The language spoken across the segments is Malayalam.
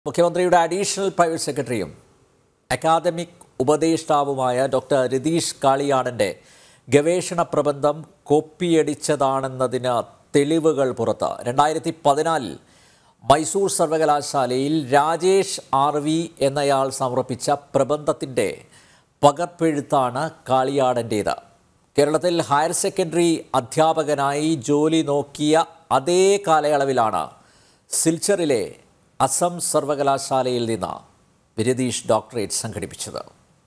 മുഖ്യമന്ത്രിയുടെ അഡീഷണൽ പ്രൈവറ്റ് സെക്രട്ടറിയും അക്കാദമിക് ഉപദേഷ്ടാവുമായ ഡോക്ടർ രതീഷ് കാളിയാടൻ്റെ ഗവേഷണ പ്രബന്ധം കോപ്പിയടിച്ചതാണെന്നതിന് തെളിവുകൾ പുറത്ത് രണ്ടായിരത്തി പതിനാലിൽ മൈസൂർ സർവകലാശാലയിൽ രാജേഷ് ആർ വി എന്നയാൾ സമർപ്പിച്ച പ്രബന്ധത്തിൻ്റെ പകർപ്പെഴുത്താണ് കാളിയാടൻ്റേത് കേരളത്തിൽ ഹയർ സെക്കൻഡറി അധ്യാപകനായി ജോലി നോക്കിയ അതേ കാലയളവിലാണ് സിൽച്ചറിലെ അസം സർവകലാശാലയിൽ നിന്ന് രതീഷ് ഡോക്ടറേറ്റ് സംഘടിപ്പിച്ചത്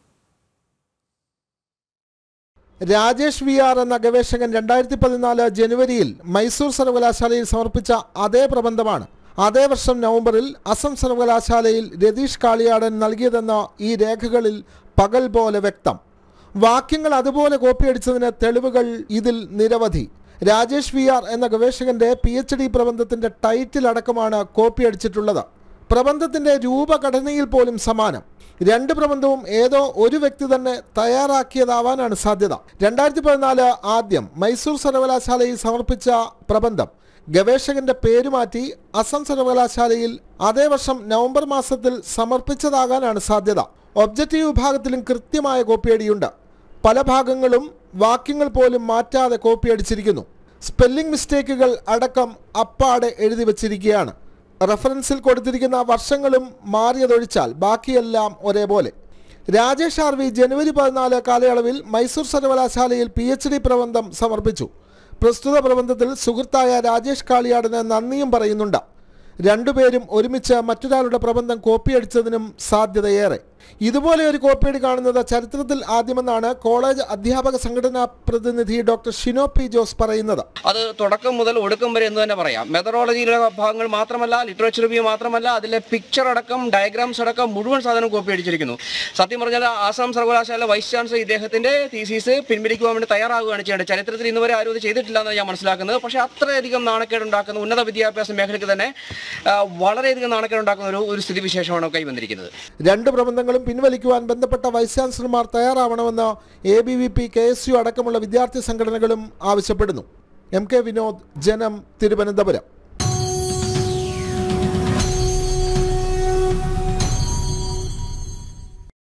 രാജേഷ് വി ആർ എന്ന ഗവേഷകൻ രണ്ടായിരത്തി പതിനാല് ജനുവരിയിൽ മൈസൂർ സർവകലാശാലയിൽ സമർപ്പിച്ച അതേ പ്രബന്ധമാണ് അതേ വർഷം നവംബറിൽ അസം സർവകലാശാലയിൽ രതീഷ് കാളിയാടൻ നൽകിയതെന്ന ഈ രേഖകളിൽ പകൽ പോലെ വ്യക്തം വാക്യങ്ങൾ അതുപോലെ കോപ്പിയടിച്ചതിന് തെളിവുകൾ ഇതിൽ നിരവധി രാജേഷ് വി ആർ എന്ന ഗവേഷകന്റെ പി എച്ച് ഡി പ്രബന്ധത്തിന്റെ ടൈറ്റിൽ അടക്കമാണ് കോപ്പിയടിച്ചിട്ടുള്ളത് പ്രബന്ധത്തിന്റെ രൂപഘടനയിൽ പോലും സമാനം രണ്ട് പ്രബന്ധവും ഏതോ ഒരു വ്യക്തി തന്നെ തയ്യാറാക്കിയതാവാനാണ് സാധ്യത രണ്ടായിരത്തി പതിനാല് ആദ്യം മൈസൂർ സർവകലാശാലയിൽ സമർപ്പിച്ച പ്രബന്ധം ഗവേഷകന്റെ പേര് മാറ്റി അസം സർവകലാശാലയിൽ അതേ വർഷം നവംബർ മാസത്തിൽ സമർപ്പിച്ചതാകാനാണ് സാധ്യത ഒബ്ജക്റ്റീവ് വിഭാഗത്തിലും കൃത്യമായ കോപ്പിയടിയുണ്ട് പല ഭാഗങ്ങളും വാക്യങ്ങൾ പോലും മാറ്റാതെ കോപ്പിയടിച്ചിരിക്കുന്നു സ്പെല്ലിംഗ് മിസ്റ്റേക്കുകൾ അടക്കം അപ്പാടെ എഴുതി വച്ചിരിക്കുകയാണ് റഫറൻസിൽ കൊടുത്തിരിക്കുന്ന വർഷങ്ങളും മാറിയതൊഴിച്ചാൽ ബാക്കിയെല്ലാം ഒരേപോലെ രാജേഷ് ആർ വി ജനുവരി പതിനാല് കാലയളവിൽ മൈസൂർ സർവകലാശാലയിൽ പി എച്ച് ഡി പ്രബന്ധം സമർപ്പിച്ചു പ്രസ്തുത പ്രബന്ധത്തിൽ സുഹൃത്തായ രാജേഷ് കാളിയാടിന് നന്ദിയും പറയുന്നുണ്ട് രണ്ടുപേരും ഒരുമിച്ച് മറ്റൊരാളുടെ പ്രബന്ധം കോപ്പിയടിച്ചതിനും സാധ്യതയേറെ ഇതുപോലെ ഒരു കോപ്പിയടി കാണുന്നത് ചരിത്രത്തിൽ ആദ്യമെന്നാണ് കോളേജ് അധ്യാപക സംഘടനാ പ്രതിനിധി ഡോക്ടർ ഷിനോ പി ജോസ് പറയുന്നത് അത് തുടക്കം മുതൽ ഒടുക്കം വരെ എന്ന് തന്നെ പറയാം മെത്തഡോളജിയിലെ ഭാഗങ്ങൾ മാത്രമല്ല ലിറ്ററേച്ചർ റിവ്യൂ മാത്രമല്ല അതിലെ പിക്ചർ അടക്കം ഡയഗ്രാംസ് അടക്കം മുഴുവൻ സാധനം കോപ്പി അടിച്ചിരിക്കുന്നു സത്യം പറഞ്ഞാൽ ആസാം സർവകലാശാല വൈസ് ചാൻസലർ ഇദ്ദേഹത്തിന്റെ തീസീസ് പിൻവലിക്കുവാൻ വേണ്ടി തയ്യാറാവുകയാണ് ചെയ്യേണ്ടത് ചരിത്രത്തിൽ ഇന്ന് വരെ ആരും ഇത് ചെയ്തിട്ടില്ല എന്നാണ് ഞാൻ മനസ്സിലാക്കുന്നത് പക്ഷേ അത്രയധികം നാണക്കേടുണ്ടാക്കുന്ന ഉന്നത വിദ്യാഭ്യാസ മേഖലയ്ക്ക് തന്നെ ആ, വളരെയധികം നാണക്കേടുണ്ടാക്കുന്ന ഒരു ഒരു സ്ഥിതിവിശേഷമാണ് കൈവന്നിരിക്കുന്നത് രണ്ട് പ്രബന്ധങ്ങളും പിൻവലിക്കുവാൻ ബന്ധപ്പെട്ട വൈസ് ചാൻസലർമാർ തയ്യാറാവണമെന്ന് A B V P K S U അടക്കമുള്ള വിദ്യാർത്ഥി സംഘടനകളും ആവശ്യപ്പെടുന്നു എം കെ വിനോദ് ജനം തിരുവനന്തപുരം